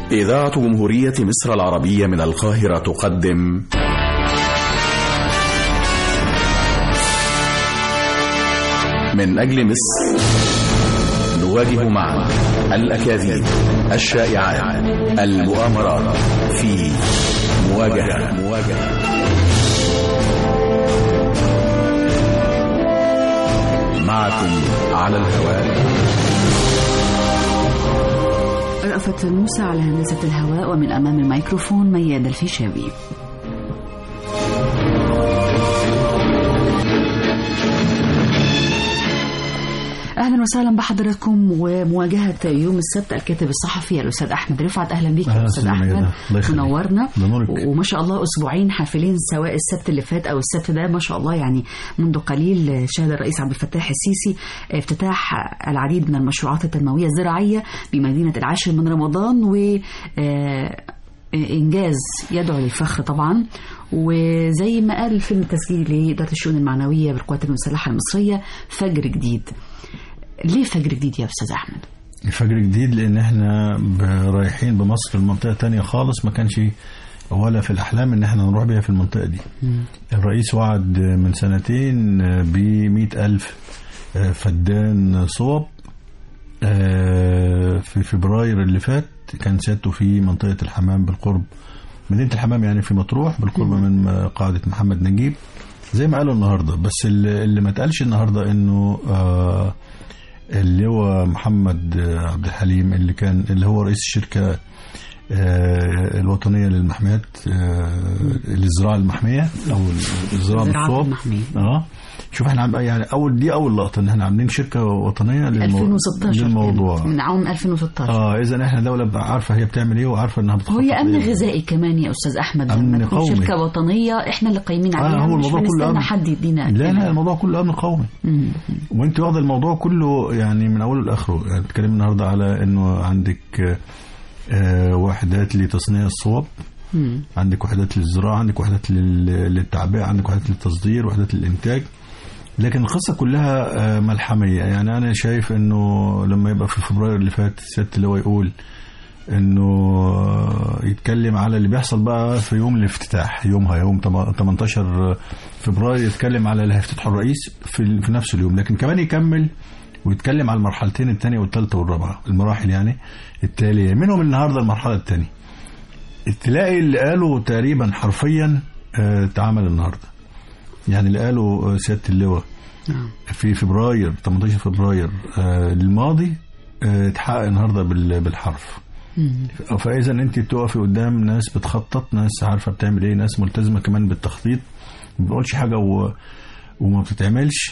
إذاعة جمهورية مصر العربية من القاهرة تقدم من أجل مصر نواجه معا الأكاذيب الشائعات المؤامرات في مواجهة مواجهة معكم على الهواء رأفت موسى على هندسة الهواء ومن أمام الميكروفون مياد الفيشاوي اهلا وسهلا بحضراتكم ومواجهه يوم السبت الكاتب الصحفي الاستاذ احمد رفعت اهلا بيك يا استاذ احمد منورنا وما شاء الله اسبوعين حافلين سواء السبت اللي فات او السبت ده ما شاء الله يعني منذ قليل شهد الرئيس عبد الفتاح السيسي افتتاح العديد من المشروعات التنمويه الزراعيه بمدينه العاشر من رمضان و انجاز يدعو للفخر طبعا وزي ما قال الفيلم التسجيلي لاداره الشؤون المعنويه بالقوات المسلحه المصريه فجر جديد ليه فجر جديد يا استاذ احمد فجر جديد لان احنا رايحين بمصر لمنطقه تانية خالص ما كانش ولا في الاحلام ان احنا نروح بيها في المنطقه دي م. الرئيس وعد من سنتين ب ألف فدان صوب في فبراير اللي فات كان سيادته في منطقه الحمام بالقرب مدينه الحمام يعني في مطروح بالقرب م. من قاعده محمد نجيب زي ما قالوا النهارده بس اللي ما اتقالش النهارده انه آه اللي هو محمد عبد الحليم اللي كان اللي هو رئيس الشركه الوطنيه للمحميات للزراعه المحميه او الزراعه بالصوب اه شوف احنا عم يعني اول دي اول لقطه ان احنا عاملين شركه وطنيه للمو... 2016 للموضوع من عام 2016 اه اذا احنا دوله عارفه هي بتعمل ايه وعارفه انها بتخطط هي امن إيه. غذائي كمان يا استاذ احمد امن قومي شركه وطنيه احنا اللي قايمين عليها آه هو الموضوع كله أمن. حد يدينا لا لا الموضوع كله امن قومي وانت واخده الموضوع كله يعني من اوله لاخره يعني بتتكلم النهارده على انه عندك آه وحدات لتصنيع الصوب مم. عندك وحدات للزراعه عندك وحدات للتعبئه عندك وحدات للتصدير وحدات للانتاج لكن القصه كلها ملحميه يعني انا شايف انه لما يبقى في فبراير اللي فات سياده اللواء يقول انه يتكلم على اللي بيحصل بقى في يوم الافتتاح يومها يوم 18 فبراير يتكلم على اللي هيفتتحه الرئيس في في نفس اليوم لكن كمان يكمل ويتكلم على المرحلتين الثانيه والثالثه والرابعه المراحل يعني التاليه منهم النهارده المرحله الثانيه تلاقي اللي قاله تقريبا حرفيا اتعمل النهارده يعني اللي قاله سياده اللواء في فبراير 18 فبراير الماضي اتحقق النهارده بالحرف فاذا انت بتقفي قدام ناس بتخطط ناس عارفه بتعمل ايه ناس ملتزمه كمان بالتخطيط ما بتقولش حاجه و... وما بتتعملش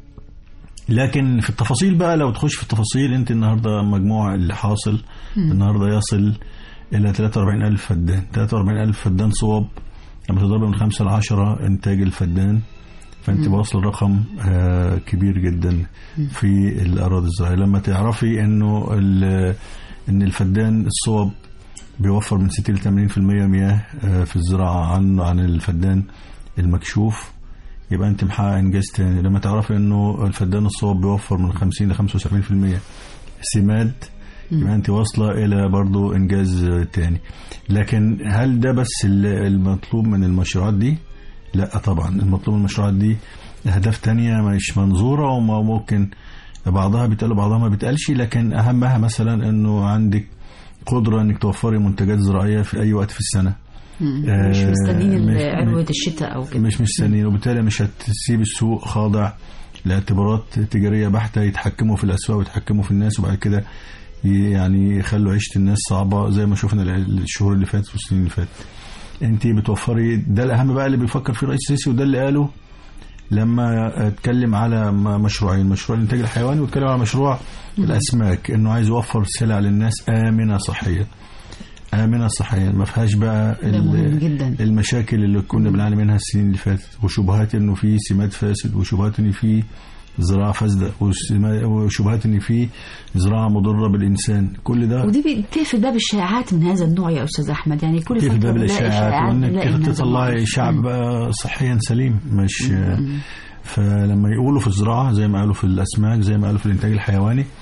لكن في التفاصيل بقى لو تخش في التفاصيل انت النهارده مجموع اللي حاصل النهارده يصل الى 43000 فدان 43000 فدان صوب لما تضرب من 5 ل 10 انتاج الفدان فانت واصل رقم آه كبير جدا في الاراضي الزراعيه لما تعرفي انه ان الفدان الصوب بيوفر من 60 ل 80% مياه آه في الزراعه عن عن الفدان المكشوف يبقى انت محقق انجاز تاني لما تعرفي انه الفدان الصوب بيوفر من 50 ل 75% سماد يبقى انت واصله الى برضو انجاز تاني لكن هل ده بس المطلوب من المشروعات دي لا طبعا المطلوب من المشروعات دي اهداف تانية مش منظوره وما ممكن بعضها بيتقال وبعضها ما بيتقالش لكن اهمها مثلا انه عندك قدره انك توفري منتجات زراعيه في اي وقت في السنه مش مستنيين عروه الشتاء او كده مش مستنيين وبالتالي مش هتسيب السوق خاضع لاعتبارات تجاريه بحته يتحكموا في الاسواق ويتحكموا في الناس وبعد كده يعني يخلوا عيشه الناس صعبه زي ما شفنا الشهور اللي فاتت والسنين اللي فاتت انت بتوفري ده الاهم بقى اللي بيفكر فيه الرئيس السيسي وده اللي قاله لما اتكلم على مشروعين مشروع الانتاج الحيواني واتكلم على مشروع الاسماك انه عايز يوفر سلع للناس امنه صحيا امنه صحيا ما فيهاش بقى جدا. المشاكل اللي كنا بنعاني منها السنين اللي فاتت وشبهات انه في سماد فاسد وشبهات ان في زراعه فاسده وشبهات ان في زراعه مضره بالانسان كل ده ودي بتقفل باب الشائعات من هذا النوع يا استاذ احمد يعني كل فتره باب الشائعات وانك تطلعي شعب بقى صحيا سليم مش فلما يقولوا في الزراعه زي ما قالوا في الاسماك زي ما قالوا في الانتاج الحيواني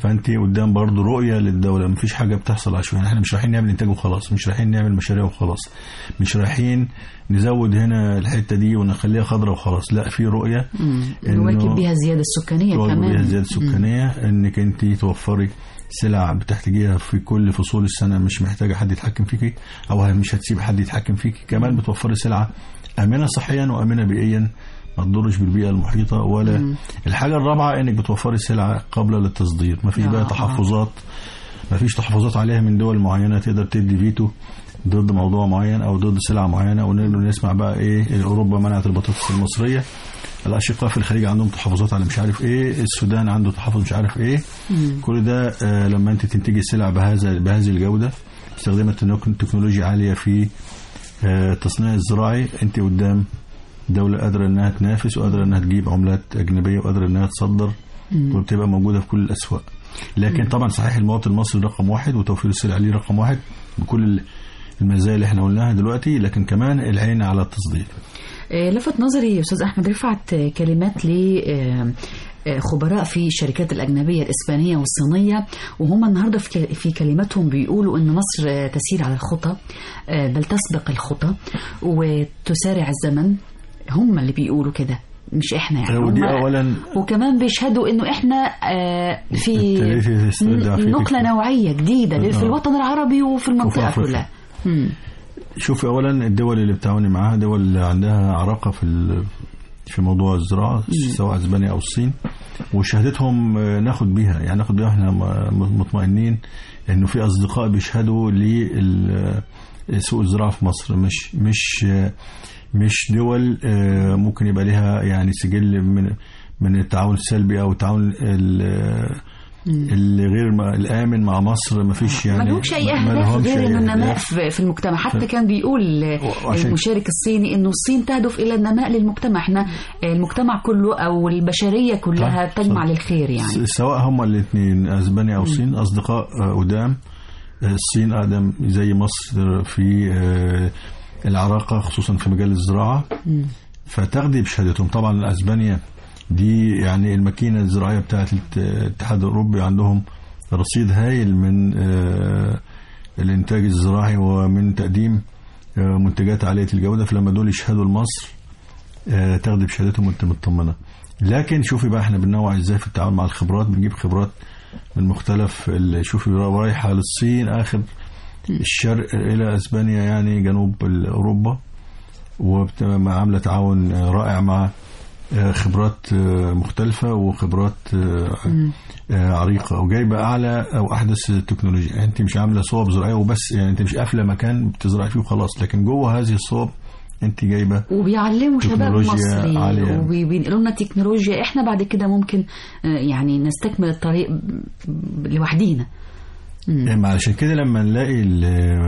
فانت قدام برضه رؤيه للدوله مفيش حاجه بتحصل عشوائي احنا مش رايحين نعمل انتاج وخلاص مش رايحين نعمل مشاريع وخلاص مش رايحين نزود هنا الحته دي ونخليها خضراء وخلاص لا في رؤيه نواكب بيها الزياده السكانيه كمان بيها الزياده السكانيه انك انت توفري سلع بتحتاجيها في كل فصول السنه مش محتاجه حد يتحكم فيكي او مش هتسيب حد يتحكم فيكي كمان بتوفري سلعه امنه صحيا وامنه بيئيا ما تضرش بالبيئه المحيطه ولا مم. الحاجه الرابعه انك بتوفري سلعه قابله للتصدير ما فيش بقى تحفظات ما فيش تحفظات عليها من دول معينه تقدر تدي فيتو ضد موضوع معين او ضد سلعه معينه ونسمع بقى ايه اوروبا منعت البطاطس المصريه الاشقاء في الخليج عندهم تحفظات على مش عارف ايه السودان عنده تحفظ مش عارف ايه مم. كل ده آه لما انت تنتجي سلع بهذا بهذه الجوده استخدمت تكنولوجيا عاليه في آه التصنيع الزراعي انت قدام دولة قادرة انها تنافس وقادرة انها تجيب عملات اجنبية وقادرة انها تصدر وبتبقى موجودة في كل الاسواق لكن طبعا صحيح المواطن المصري رقم واحد وتوفير السلع عليه رقم واحد بكل المزايا اللي احنا قلناها دلوقتي لكن كمان العين على التصدير لفت نظري استاذ احمد رفعت كلمات ل خبراء في الشركات الأجنبية الإسبانية والصينية وهم النهاردة في كلماتهم بيقولوا أن مصر تسير على الخطى بل تسبق الخطى وتسارع الزمن هم اللي بيقولوا كده مش احنا يعني ودي اولا وكمان بيشهدوا انه احنا في نقله نوعيه جديده في الوطن العربي وفي المنطقه كلها شوفي اولا الدول اللي بتعاوني معاها دول عندها عراقه في في موضوع الزراعه سواء اسبانيا او الصين وشهادتهم ناخد بيها يعني ناخد بيها احنا مطمئنين انه في اصدقاء بيشهدوا لسوق الزراعه في مصر مش مش مش دول ممكن يبقى لها يعني سجل من من التعاون السلبي او التعاون اللي غير الامن مع مصر ما فيش يعني ما لهمش اي اهداف غير انه النماء في المجتمع حتى كان بيقول المشارك الصيني انه الصين تهدف الى النماء للمجتمع احنا المجتمع كله او البشريه كلها صح تجمع صح للخير يعني سواء هما الاثنين اسبانيا او الصين اصدقاء قدام الصين اقدم زي مصر في العراقه خصوصا في مجال الزراعه فتاخدي بشهادتهم طبعا اسبانيا دي يعني الماكينة الزراعية بتاعت الاتحاد الأوروبي عندهم رصيد هايل من الإنتاج الزراعي ومن تقديم منتجات عالية الجودة فلما دول يشهدوا لمصر تاخدي بشهادتهم وانت مطمنة لكن شوفي بقى احنا بننوع ازاي في التعامل مع الخبرات بنجيب خبرات من مختلف شوفي رايحة للصين آخر الشرق إلى أسبانيا يعني جنوب أوروبا وعاملة تعاون رائع مع خبرات مختلفة وخبرات عريقة وجايبة أعلى أو أحدث التكنولوجيا انت مش عاملة صوب زراعية وبس يعني انت مش قافلة مكان بتزرعي فيه وخلاص لكن جوه هذه الصوب انت جايبه وبيعلموا شباب مصري وبينقلوا لنا تكنولوجيا احنا بعد كده ممكن يعني نستكمل الطريق لوحدينا يعني علشان كده لما نلاقي ال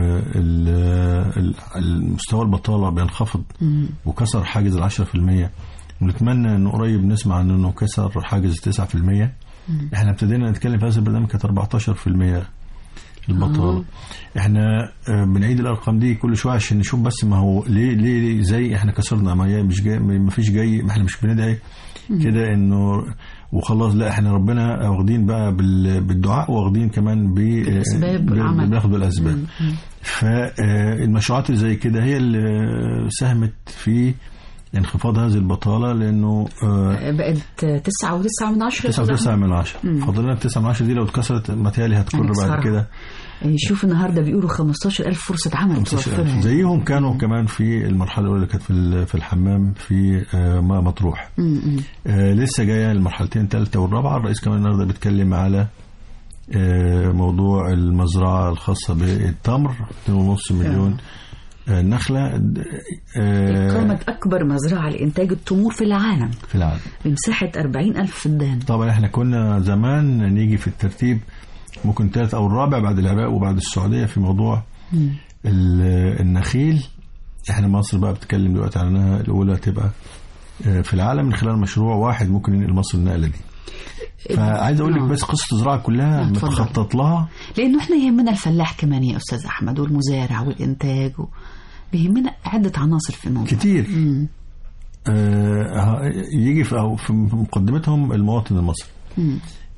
ال المستوى البطالة بينخفض وكسر حاجز العشرة في المية ونتمنى انه قريب نسمع عن انه كسر حاجز 9% مم. احنا ابتدينا نتكلم في هذا البرنامج كانت 14% البطاله آه. احنا بنعيد الارقام دي كل شويه عشان نشوف بس ما هو ليه ليه زي احنا كسرنا ما هي مش جاي ما فيش جاي ما احنا مش بندعي كده انه وخلاص لا احنا ربنا واخدين بقى بالدعاء واخدين كمان بالاسباب بناخد بالاسباب فالمشروعات اللي زي كده هي اللي ساهمت في انخفاض هذه البطالة لأنه بقت تسعة وتسعة من عشرة تسعة وتسعة من عشرة فضلنا تسعة من عشرة دي لو اتكسرت متهيألي هتكر بعد كده شوف النهارده بيقولوا 15000 فرصة عمل متوفرة زيهم كانوا مم. كمان في المرحلة الأولى اللي كانت في في الحمام في مطروح آه لسه جاية المرحلتين الثالثة والرابعة الرئيس كمان النهارده بيتكلم على آه موضوع المزرعة الخاصة بالتمر 2.5 مليون النخلة قامت أكبر مزرعة لإنتاج التمور في العالم في العالم بمساحة 40 ألف فدان طبعا احنا كنا زمان نيجي في الترتيب ممكن الثالث أو الرابع بعد العراق وبعد السعودية في موضوع النخيل احنا مصر بقى بتتكلم دلوقتي عن انها الأولى تبقى في العالم من خلال مشروع واحد ممكن ينقل مصر النقلة دي فعايز اقول لك بس قصه الزراعه كلها متخطط لها لانه احنا يهمنا الفلاح كمان يا استاذ احمد والمزارع والانتاج و... بيهمنا عده عناصر في الموضوع كتير آه يجي في, أو في مقدمتهم المواطن المصري مم.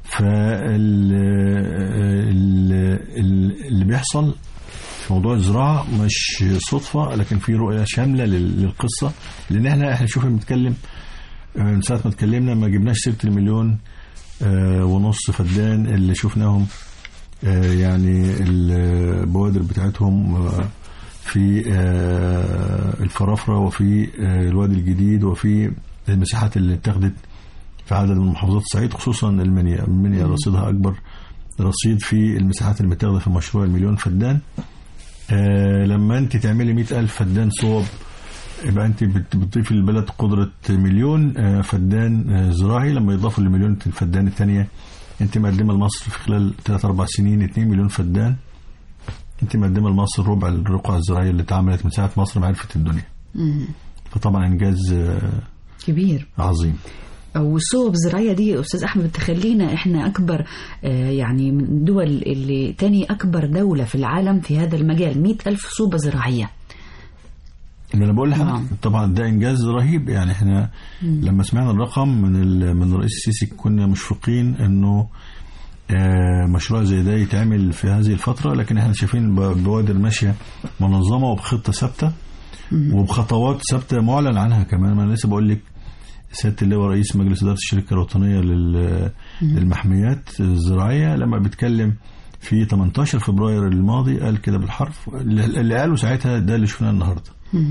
فاللي بيحصل في موضوع الزراعة مش صدفة لكن في رؤية شاملة للقصة لأن احنا احنا شوف بنتكلم من ساعة ما اتكلمنا ما جبناش سيرة المليون ونص فدان اللي شفناهم يعني البوادر بتاعتهم في الفرافرة وفي الوادي الجديد وفي المساحات اللي اتخذت في عدد من محافظات الصعيد خصوصا المنيا المنيا رصيدها أكبر رصيد في المساحات اللي متاخده في مشروع المليون فدان آه لما انت تعملي مئة ألف فدان صوب يبقى انت بتضيفي للبلد قدرة مليون آه فدان آه زراعي لما يضافوا لمليون الفدان الثانية انت مقدمة لمصر في خلال 3 4 سنين 2 مليون فدان انت مقدمة لمصر ربع الرقعة الزراعية اللي اتعملت من ساعة مصر معرفة الدنيا فطبعا انجاز كبير عظيم والصوب الزراعيه دي استاذ احمد تخلينا احنا اكبر يعني من الدول اللي تاني اكبر دوله في العالم في هذا المجال مئة ألف صوبه زراعيه اللي انا بقول لحضرتك طبعا ده انجاز رهيب يعني احنا مم. لما سمعنا الرقم من من الرئيس السيسي كنا مشفقين انه مشروع زي ده يتعمل في هذه الفتره لكن احنا شايفين بوادر ماشيه منظمه وبخطه ثابته وبخطوات ثابته معلن عنها كمان ما انا لسه بقول لك سياده اللواء رئيس مجلس اداره الشركه الوطنيه للمحميات الزراعيه لما بيتكلم في 18 فبراير الماضي قال كده بالحرف اللي قاله ساعتها ده اللي شفناه النهارده.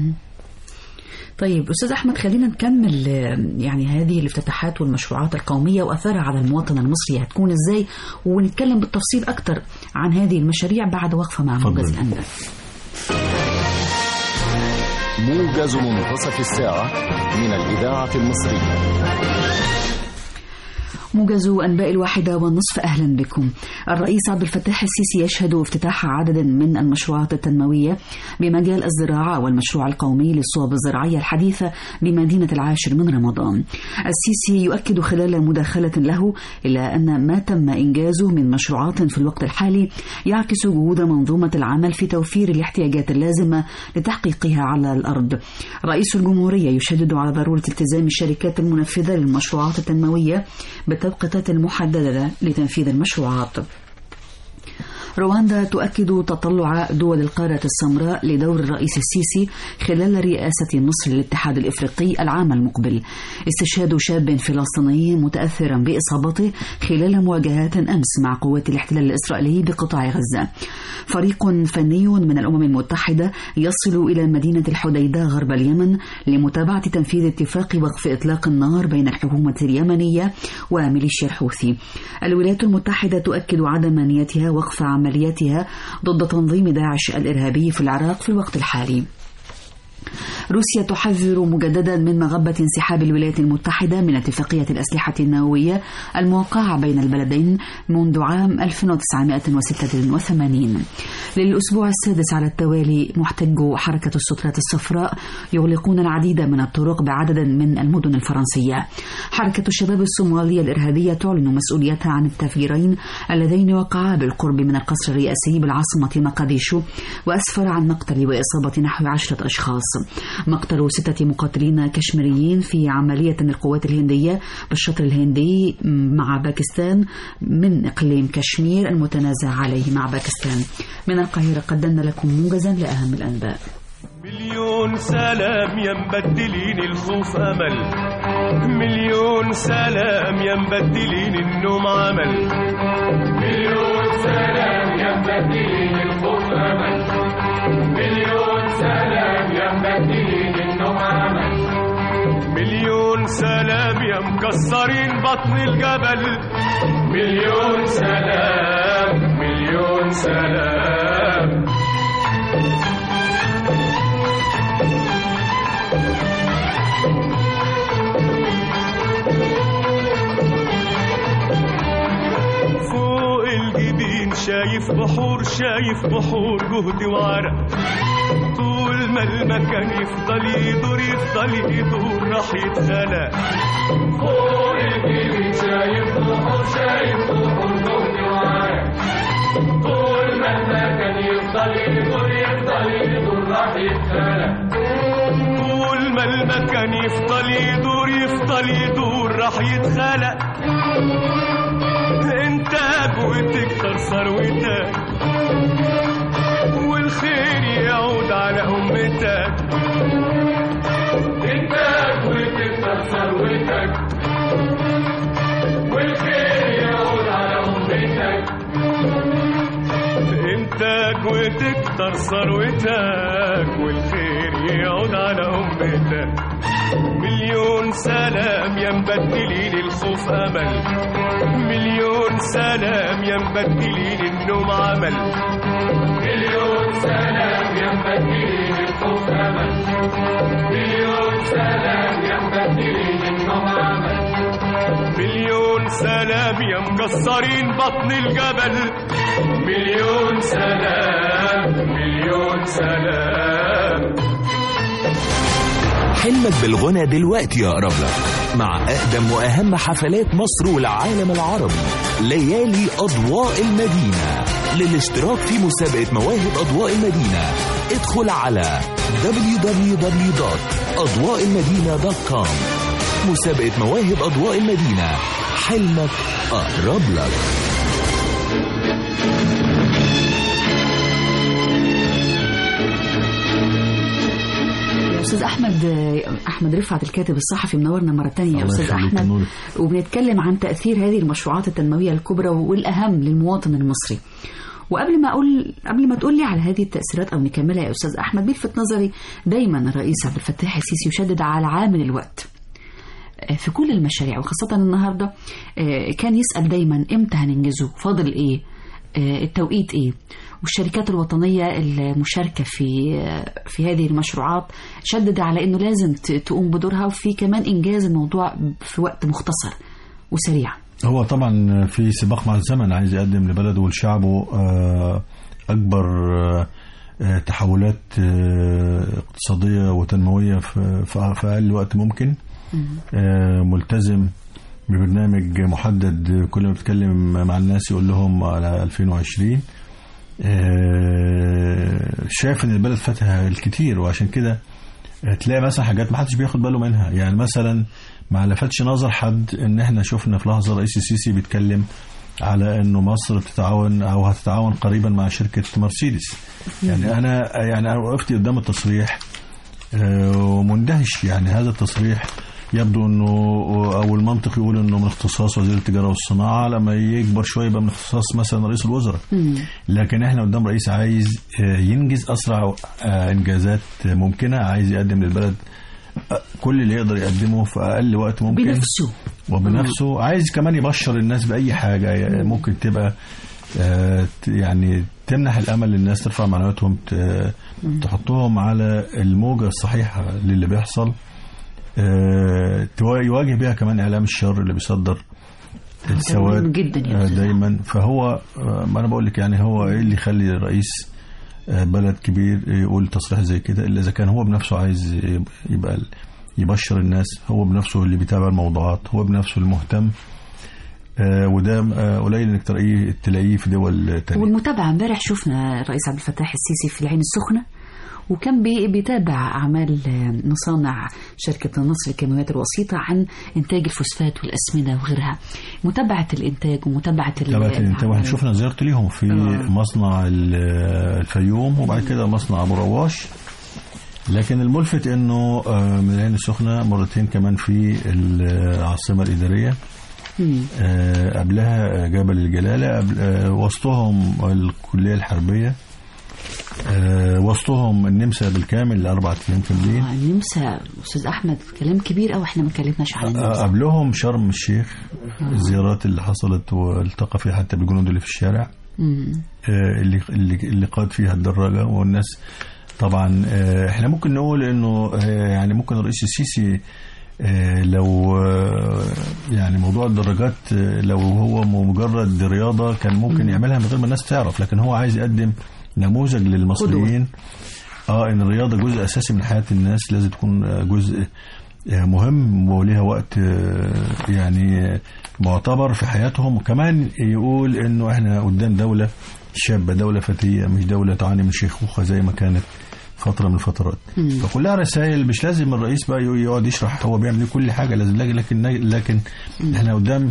طيب استاذ احمد خلينا نكمل يعني هذه الافتتاحات والمشروعات القوميه واثرها على المواطن المصري هتكون ازاي ونتكلم بالتفصيل اكثر عن هذه المشاريع بعد وقفه مع موجز الانباء. موجز منتصف الساعة من الإذاعة المصرية موجز أنباء الواحدة والنصف أهلا بكم الرئيس عبد الفتاح السيسي يشهد افتتاح عدد من المشروعات التنموية بمجال الزراعة والمشروع القومي للصوب الزراعية الحديثة بمدينة العاشر من رمضان السيسي يؤكد خلال مداخلة له إلى أن ما تم إنجازه من مشروعات في الوقت الحالي يعكس جهود منظومة العمل في توفير الاحتياجات اللازمة لتحقيقها على الأرض رئيس الجمهورية يشدد على ضرورة التزام الشركات المنفذة للمشروعات التنموية بالتوقيتات المحددة لتنفيذ المشروعات رواندا تؤكد تطلع دول القارة السمراء لدور الرئيس السيسي خلال رئاسة مصر للاتحاد الإفريقي العام المقبل استشهاد شاب فلسطيني متأثرا بإصابته خلال مواجهات أمس مع قوات الاحتلال الإسرائيلي بقطاع غزة فريق فني من الأمم المتحدة يصل إلى مدينة الحديدة غرب اليمن لمتابعة تنفيذ اتفاق وقف إطلاق النار بين الحكومة اليمنية وميليشيا الحوثي الولايات المتحدة تؤكد عدم نيتها وقف عملياتها ضد تنظيم داعش الإرهابي في العراق في الوقت الحالي روسيا تحذر مجددا من مغبة انسحاب الولايات المتحدة من اتفاقية الأسلحة النووية الموقعة بين البلدين منذ عام 1986 للأسبوع السادس على التوالي محتجو حركة السترة الصفراء يغلقون العديد من الطرق بعدد من المدن الفرنسية حركة الشباب الصومالية الإرهابية تعلن مسؤوليتها عن التفجيرين اللذين وقعا بالقرب من القصر الرئاسي بالعاصمة مقديشو وأسفر عن مقتل وإصابة نحو عشرة أشخاص مقتل ستة مقاتلين كشميريين في عملية القوات الهندية بالشطر الهندي مع باكستان من إقليم كشمير المتنازع عليه مع باكستان من القاهرة قدمنا لكم موجزا لأهم الأنباء مليون سلام يا مبدلين الخوف أمل مليون سلام يا مبدلين النوم عمل مليون سلام يا مبدلين الخوف أمل مليون سلام يا مبدلين النوم عمل مليون سلام يا مكسرين بطن الجبل مليون سلام مليون سلام فوق الجبين شايف بحور شايف بحور جهد وعرق طول ما المكان يفضل يدور يفضل يدور راح يتخلق فوق الجبين شايف بحور شايف بحور جهد وعرق طول ما المكان يفضل يدور يفضل يدور راح يتخلق طول ما المكان يفضل يدور يفضل يدور راح يتخلق انتاج وتكتر ثروتك والخير يعود على امتك انتاج وتكتر ثروتك والخير يعود على امتك انتاج وتكتر ثروتك والخير يعود على امتك مليون سلام يا مبدلين الخوف امل مليون سلام يا مبدلين النوم عمل مليون سلام يا مبدلين الخوف امل مليون سلام يا مبدلين النوم عمل مليون سلام يا مكسرين بطن الجبل مليون سلام مليون سلام حلمك بالغنى دلوقتي يقرب لك مع أقدم وأهم حفلات مصر والعالم العربي ليالي أضواء المدينة للاشتراك في مسابقة مواهب أضواء المدينة ادخل على www.أضواءالمدينة.com مسابقة مواهب أضواء المدينة حلمك أقرب لك استاذ احمد احمد رفعت الكاتب الصحفي منورنا مره ثانيه يا استاذ احمد وبنتكلم عن تاثير هذه المشروعات التنمويه الكبرى والاهم للمواطن المصري وقبل ما اقول قبل ما تقول لي على هذه التاثيرات او نكملها يا استاذ احمد بيلفت نظري دايما الرئيس عبد الفتاح السيسي يشدد على عامل الوقت في كل المشاريع وخاصة النهاردة كان يسأل دايما امتى هننجزه فاضل ايه التوقيت ايه والشركات الوطنية المشاركة في في هذه المشروعات شدد على انه لازم تقوم بدورها وفي كمان انجاز الموضوع في وقت مختصر وسريع هو طبعا في سباق مع الزمن عايز يقدم لبلده ولشعبه اكبر تحولات اقتصادية وتنموية في اقل وقت ممكن ملتزم ببرنامج محدد كل ما بتكلم مع الناس يقول لهم على 2020 شايف ان البلد فاتها الكتير وعشان كده تلاقي مثلا حاجات ما حدش بياخد باله منها يعني مثلا ما لفتش نظر حد ان احنا شفنا في لحظه رئيس السيسي بيتكلم على انه مصر تتعاون او هتتعاون قريبا مع شركه مرسيدس يعني انا يعني انا وقفت قدام التصريح ومندهش يعني هذا التصريح يبدو انه او المنطق يقول انه من اختصاص وزير التجاره والصناعه لما يكبر شويه يبقى من اختصاص مثلا رئيس الوزراء لكن احنا قدام رئيس عايز ينجز اسرع انجازات ممكنه عايز يقدم للبلد كل اللي يقدر يقدمه في اقل وقت ممكن بنفسه وبنفسه عايز كمان يبشر الناس باي حاجه ممكن تبقى يعني تمنح الامل للناس ترفع معنوياتهم تحطهم على الموجه الصحيحه للي بيحصل يواجه بها كمان اعلام الشر اللي بيصدر السواد جدا دايما فهو ما انا بقول لك يعني هو ايه اللي يخلي الرئيس بلد كبير يقول تصريح زي كده الا اذا كان هو بنفسه عايز يبقى يبشر الناس هو بنفسه اللي بيتابع الموضوعات هو بنفسه المهتم آه وده آه قليل انك تلاقيه تلاقيه في دول تانية والمتابعه امبارح شفنا الرئيس عبد الفتاح السيسي في العين السخنه وكان بيتابع أعمال مصانع شركة النصر للكيماويات الوسيطة عن إنتاج الفوسفات والأسمدة وغيرها متابعة الإنتاج ومتابعة متابعة الإنتاج واحنا شفنا زيارة ليهم في آه. مصنع الفيوم وبعد كده مصنع أبو رواش لكن الملفت انه من العين السخنه مرتين كمان في العاصمه الاداريه آه قبلها جبل الجلاله قبل آه وسطهم الكليه الحربيه آه وسطهم النمسا بالكامل لأربعة أيام كاملين آه النمسا أستاذ أحمد كلام كبير أوي إحنا ما اتكلمناش عن النمسا آه قبلهم شرم الشيخ آه. الزيارات اللي حصلت والتقى فيها حتى بالجنود اللي في الشارع آه اللي اللي اللي قاد فيها الدراجة والناس طبعا آه احنا ممكن نقول انه آه يعني ممكن الرئيس السيسي آه لو يعني موضوع الدراجات لو هو مجرد رياضة كان ممكن يعملها من غير ما الناس تعرف لكن هو عايز يقدم نموذج للمصريين اه ان الرياضه جزء اساسي من حياه الناس لازم تكون جزء مهم وليها وقت يعني معتبر في حياتهم وكمان يقول انه احنا قدام دوله شابه دوله فتيه مش دوله تعاني من شيخوخه زي ما كانت فتره من الفترات مم. فكلها رسائل مش لازم الرئيس بقى يقعد يشرح هو بيعمل كل حاجه لازم لكن لكن مم. احنا قدام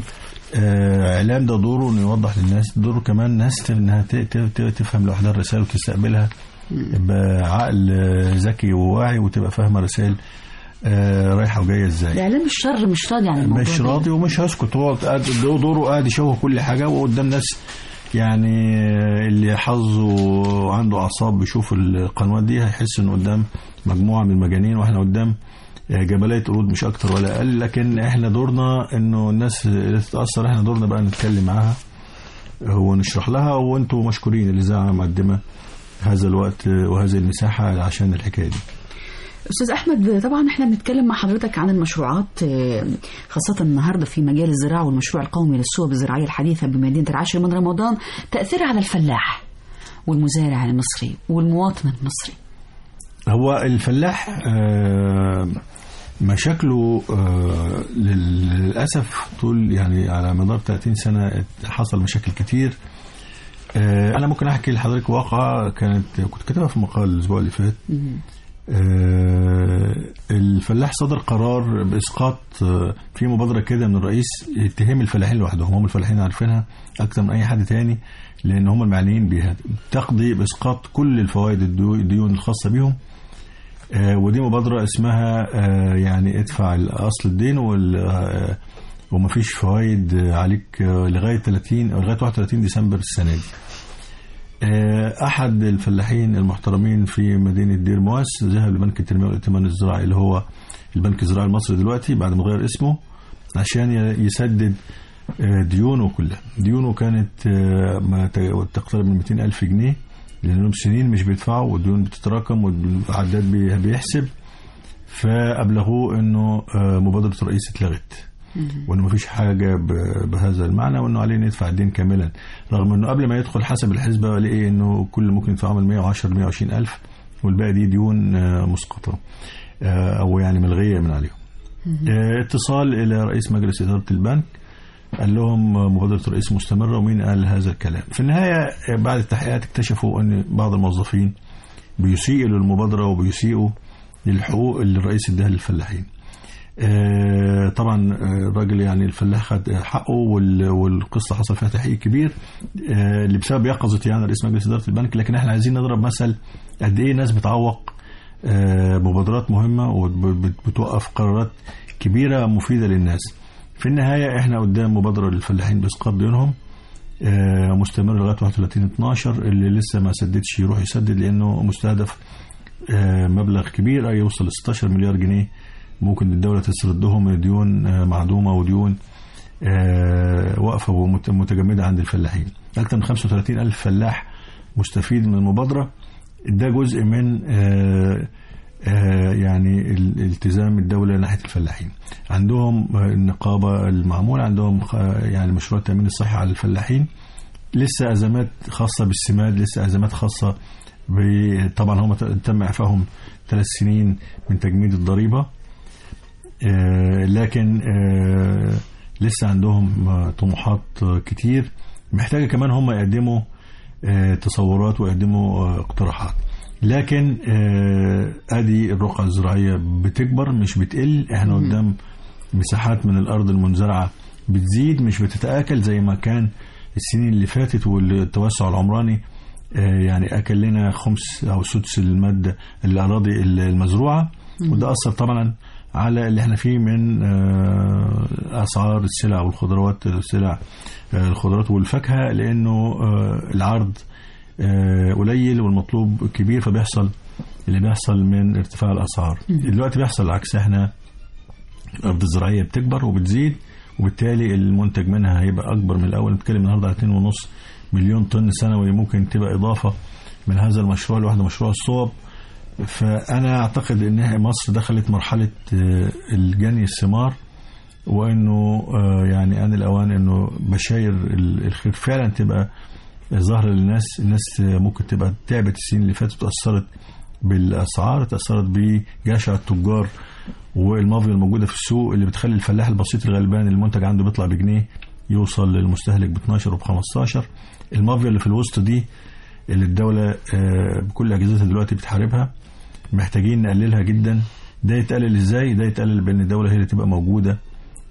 اعلام ده دوره انه يوضح للناس دوره كمان الناس انها تفهم لوحدها الرسائل وتستقبلها بعقل ذكي وواعي وتبقى فاهمه رسائل رايحه وجايه ازاي الاعلام الشر مش راضي عن الموضوع مش راضي ومش هيسكت هو دوره قاعد يشوه كل حاجه وقدام ناس يعني اللي حظه عنده اعصاب بيشوف القنوات دي هيحس انه قدام مجموعه من المجانين واحنا قدام جبلية قرود مش اكتر ولا اقل لكن احنا دورنا انه الناس اللي تتاثر احنا دورنا بقى نتكلم معاها ونشرح لها وانتم مشكورين الاذاعه مقدمه هذا الوقت وهذه المساحه عشان الحكايه دي استاذ احمد طبعا احنا بنتكلم مع حضرتك عن المشروعات خاصه النهارده في مجال الزراعه والمشروع القومي للصوب الزراعيه الحديثه بمدينه العاشر من رمضان تاثيرها على الفلاح والمزارع المصري والمواطن المصري هو الفلاح مشاكله للاسف طول يعني على مدار 30 سنه حصل مشاكل كتير انا ممكن احكي لحضرتك واقعه كانت كنت كاتبها في مقال الاسبوع اللي فات الفلاح صدر قرار باسقاط في مبادره كده من الرئيس اتهام الفلاحين لوحدهم هم الفلاحين عارفينها اكتر من اي حد تاني لان هم المعنيين بيها تقضي باسقاط كل الفوائد الديون الخاصه بيهم ودي مبادره اسمها يعني ادفع اصل الدين ومفيش فوائد عليك لغايه 30 او لغايه 31 ديسمبر السنه دي احد الفلاحين المحترمين في مدينه دير مواس ذهب لبنك التنميه والائتمان الزراعي اللي هو البنك الزراعي المصري دلوقتي بعد ما غير اسمه عشان يسدد ديونه كلها ديونه كانت ما تقترب من 200 ألف جنيه لأنهم سنين مش بيدفعوا والديون بتتراكم والعداد بيحسب فأبلغوه أنه مبادرة الرئيس اتلغت وانه ما فيش حاجه بهذا المعنى وانه عليه يدفع الدين كاملا رغم انه قبل ما يدخل حسب الحسبه لقي انه كل ممكن يدفع من 110 ل 120 الف والباقي دي ديون مسقطه او يعني ملغيه من عليهم اتصال الى رئيس مجلس اداره البنك قال لهم مبادره الرئيس مستمره ومين قال هذا الكلام في النهايه بعد التحقيقات اكتشفوا ان بعض الموظفين بيسيئوا للمبادره وبيسيئوا للحقوق اللي الرئيس اداها للفلاحين آه طبعا الراجل يعني الفلاح خد حقه والقصه حصل فيها تحقيق كبير آه اللي بسبب يقظه يعني رئيس مجلس اداره البنك لكن احنا عايزين نضرب مثل قد ايه ناس بتعوق آه مبادرات مهمه وبتوقف قرارات كبيره مفيده للناس في النهايه احنا قدام مبادره للفلاحين باسقاط ديونهم مستمر لغايه 31 12 اللي لسه ما سددش يروح يسدد لانه مستهدف مبلغ كبير اي يوصل ل 16 مليار جنيه ممكن الدولة تسردهم ديون معدومة وديون واقفة ومتجمدة عند الفلاحين أكثر من 35 ألف فلاح مستفيد من المبادرة ده جزء من يعني التزام الدولة ناحية الفلاحين عندهم النقابة المعمولة عندهم يعني مشروع التأمين الصحي على الفلاحين لسه أزمات خاصة بالسماد لسه أزمات خاصة طبعا هم تم إعفائهم ثلاث سنين من تجميد الضريبة آه لكن آه لسه عندهم طموحات كتير محتاجة كمان هم يقدموا آه تصورات ويقدموا اقتراحات لكن ادي الرقعة الزراعية بتكبر مش بتقل احنا قدام مساحات من الارض المنزرعة بتزيد مش بتتآكل زي ما كان السنين اللي فاتت والتوسع العمراني يعني اكل لنا خمس او سدس المادة الاراضي المزروعة وده اثر طبعا على اللي احنا فيه من اسعار السلع والخضروات السلع الخضروات والفاكهه لانه العرض قليل والمطلوب كبير فبيحصل اللي بيحصل من ارتفاع الاسعار دلوقتي بيحصل العكس احنا الارض الزراعيه بتكبر وبتزيد وبالتالي المنتج منها هيبقى اكبر من الاول نتكلم النهارده على 2.5 مليون طن سنوي ممكن تبقى اضافه من هذا المشروع لوحده مشروع الصوب فأنا أعتقد أن مصر دخلت مرحلة الجني الثمار وأنه يعني آن الأوان أنه بشاير الخير فعلا تبقى ظاهرة للناس الناس ممكن تبقى تعبت السنين اللي فاتت وتأثرت بالأسعار تأثرت بجشع التجار والمافيا الموجودة في السوق اللي بتخلي الفلاح البسيط الغلبان المنتج عنده بيطلع بجنيه يوصل للمستهلك ب 12 وب 15 المافيا اللي في الوسط دي اللي الدولة بكل أجهزتها دلوقتي بتحاربها محتاجين نقللها جدا ده يتقلل ازاي ده يتقلل بان الدولة هي اللي تبقى موجودة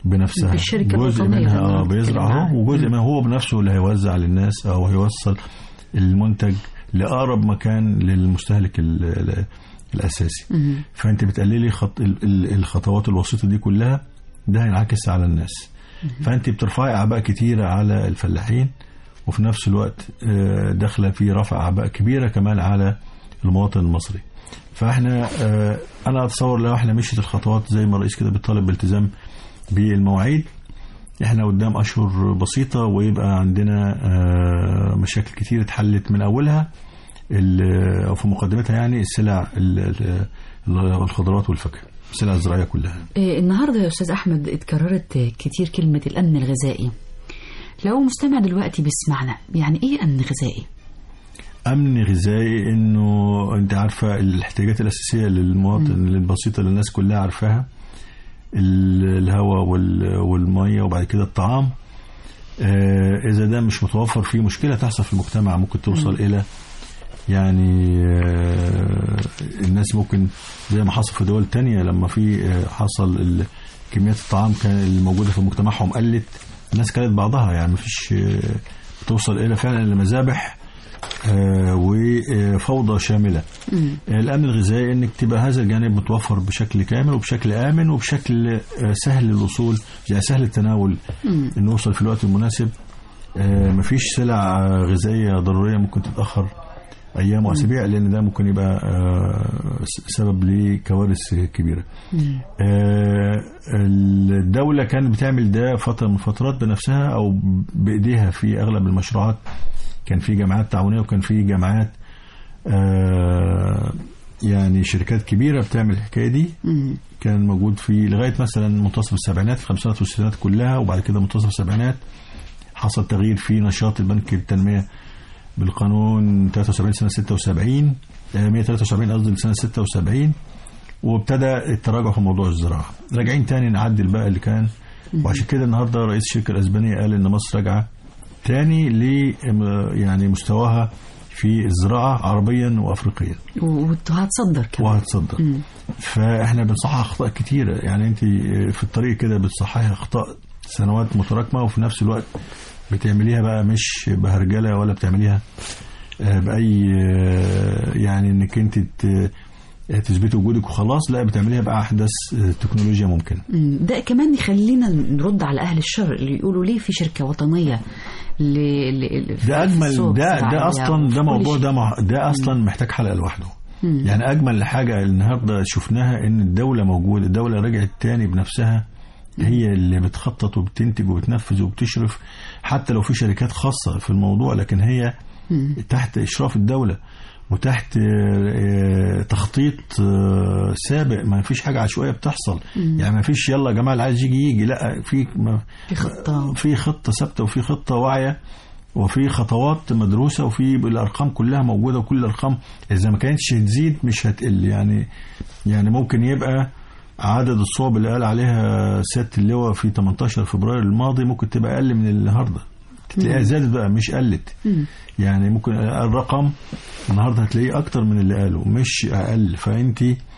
بنفسها بالشركة جزء الوطنية منها اللي اه بنتكلم بيزرع عنها. اهو وجزء منها هو بنفسه اللي هيوزع للناس او هيوصل المنتج لاقرب مكان للمستهلك ال- ال- الاساسي مم. فانت بتقللي خط ال- ال- الخطوات الوسيطه دي كلها ده هينعكس على الناس فانت بترفعي اعباء كتيره على الفلاحين وفي نفس الوقت آه، داخله في رفع اعباء كبيره كمان على المواطن المصري فاحنا آه، انا اتصور لو احنا مشيت الخطوات زي ما الرئيس كده بيطالب بالالتزام بالمواعيد احنا قدام اشهر بسيطه ويبقى عندنا آه، مشاكل كتير اتحلت من اولها ال- او في مقدمتها يعني السلع ال- ال- الخضروات والفاكهه السلع الزراعيه كلها آه، النهارده يا استاذ احمد اتكررت آه، كتير كلمه الامن الغذائي لو مستمع دلوقتي بيسمعنا يعني ايه امن غذائي امن غذائي انه انت عارفه الاحتياجات الاساسيه للمواطن البسيطه اللي الناس كلها عارفاها ال- الهواء وال- والميه وبعد كده الطعام آه، اذا ده مش متوفر فيه مشكله تحصل في المجتمع ممكن توصل الى يعني آه، الناس ممكن زي ما حصل في دول تانية لما في آه، حصل ال- كميات الطعام كان الموجوده في مجتمعهم قلت الناس كانت بعضها يعني مفيش آه، بتوصل الى فعلا لمذابح آه، وفوضى شامله الامن الغذائي انك تبقى هذا الجانب متوفر بشكل كامل وبشكل امن وبشكل آه، سهل الوصول يعني سهل التناول انه يوصل في الوقت المناسب آه، مفيش سلع آه، غذائيه ضروريه ممكن تتاخر ايام واسابيع لان ده ممكن يبقى آه، س- سبب لكوارث كبيره. آه، الدوله كانت بتعمل ده فتره من فترات بنفسها او بايديها في اغلب المشروعات كان في جامعات تعاونيه وكان في جامعات آه، يعني شركات كبيره بتعمل الحكايه دي مم. كان موجود في لغايه مثلا منتصف السبعينات الخمسينات والستينات كلها وبعد كده منتصف السبعينات حصل تغيير في نشاط البنك التنميه بالقانون 73 سنه 76 آه، 173 قصدي سنه 76 وابتدى التراجع في موضوع الزراعه راجعين تاني نعدل بقى اللي كان وعشان كده النهارده رئيس الشركه الاسبانيه قال ان مصر راجعه تاني ل يعني مستواها في الزراعه عربيا وافريقيا وهتصدر كمان وهتصدر مم. فاحنا بنصحح اخطاء كتيره يعني انت في الطريق كده بتصححي اخطاء سنوات متراكمه وفي نفس الوقت بتعمليها بقى مش بهرجله ولا بتعمليها آه، باي آه، يعني انك انت ت- تثبتي وجودك وخلاص لا بتعمليها باحدث آه، تكنولوجيا ممكنه مم. ده كمان يخلينا نرد على اهل الشر اللي يقولوا ليه في شركه وطنيه ل... ل... في ده اجمل السوق ده الزراعية ده اصلا وفي ده كل موضوع شيء. ده مع- ده اصلا محتاج حلقه لوحده مم. يعني اجمل حاجه النهارده شفناها ان الدوله موجوده الدوله رجعت تاني بنفسها هي اللي بتخطط وبتنتج وبتنفذ وبتشرف حتى لو في شركات خاصه في الموضوع لكن هي مم. تحت اشراف الدوله وتحت آه، تخطيط آه، سابق ما فيش حاجه عشوائيه بتحصل يعني ما فيش يلا يا جماعه اللي عايز يجي يجي لا في ما- في خطه في خطه ثابته وفي خطه واعيه وفي خطوات مدروسه وفي الارقام كلها موجوده وكل الارقام اذا ما كانتش هتزيد مش هتقل يعني يعني ممكن يبقى عدد الصوب اللي قال عليها سياده اللواء في 18 فبراير الماضي ممكن تبقى اقل من النهارده تلاقيها زادت بقى مش قلت مم. يعني ممكن الرقم النهارده هتلاقيه اكتر من اللي قاله مش اقل فانت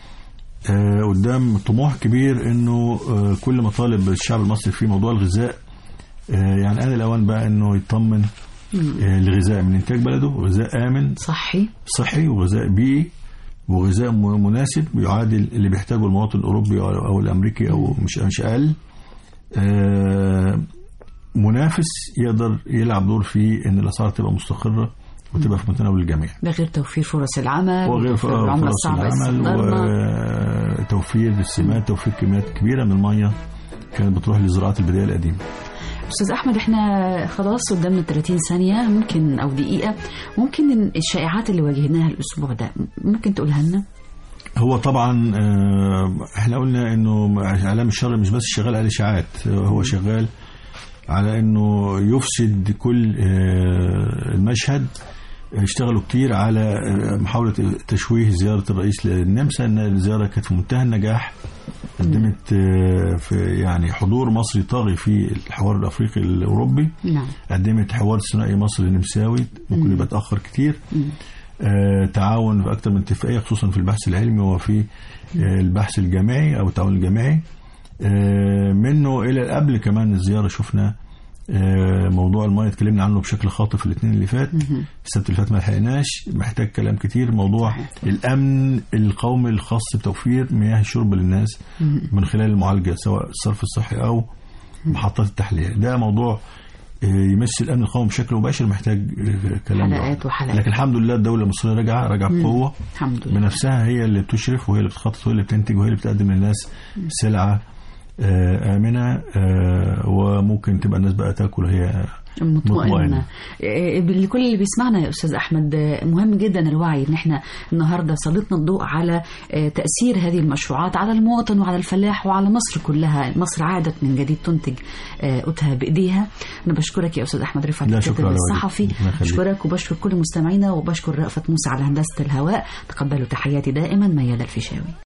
آه، قدام طموح كبير انه آه، كل مطالب الشعب المصري في موضوع الغذاء آه، يعني آن الأوان بقى إنه يطمن آه، لغذاء من إنتاج بلده غذاء آمن صحي صحي وغذاء بيئي وغذاء م- مناسب يعادل اللي بيحتاجه المواطن الأوروبي أو أو الأمريكي أو مش مش أقل آه، منافس يقدر يلعب دور في إن الأسعار تبقى مستقرة وتبقى في متناول الجميع ده غير توفير فرص العمل وغير وتوفير العمله فرص الصعبه العمل الصدرنا وتوفير السمات توفير كميات كبيرة من المية كانت بتروح لزراعة البداية القديمة استاذ احمد احنا خلاص قدامنا 30 ثانيه ممكن او دقيقه ممكن إن الشائعات اللي واجهناها الاسبوع ده ممكن تقولها لنا هو طبعا آه، احنا قلنا انه اعلام الشر مش بس شغال على اشاعات هو شغال على انه يفسد كل آه، المشهد اشتغلوا كتير على آه، محاولة تشويه زيارة الرئيس للنمسا ان الزيارة كانت في منتهى النجاح قدمت آه، في يعني حضور مصري طاغي في الحوار الافريقي الاوروبي نعم قدمت حوار ثنائي مصري نمساوي ممكن يبقى اتاخر كتير آه، تعاون في اكثر من اتفاقيه خصوصا في البحث العلمي وفي آه، البحث الجامعي او التعاون الجامعي منه الى قبل كمان الزياره شفنا موضوع المايه اتكلمنا عنه بشكل خاطف الاثنين اللي فات السبت اللي فات ما لحقناش محتاج كلام كتير موضوع الامن القومي الخاص بتوفير مياه الشرب للناس من خلال المعالجه سواء الصرف الصحي او محطات التحليه ده موضوع يمثل الامن القومي بشكل مباشر محتاج كلام حلقات وحلقات لكن الحمد لله الدوله المصريه راجعه راجعه بقوه الحمد لله بنفسها هي اللي بتشرف وهي اللي بتخطط وهي اللي بتنتج وهي اللي بتقدم للناس سلعه آمنة وممكن تبقى الناس بقى تاكل هي مطمئنة لكل اللي بيسمعنا يا أستاذ أحمد مهم جدا الوعي إن احنا النهاردة سلطنا الضوء على تأثير هذه المشروعات على المواطن وعلى الفلاح وعلى مصر كلها مصر عادت من جديد تنتج قوتها بإيديها أنا بشكرك يا أستاذ أحمد رفعت الكاتب الصحفي بشكرك وبشكر كل مستمعينا وبشكر رأفت موسى على هندسة الهواء تقبلوا تحياتي دائما ميادة الفيشاوي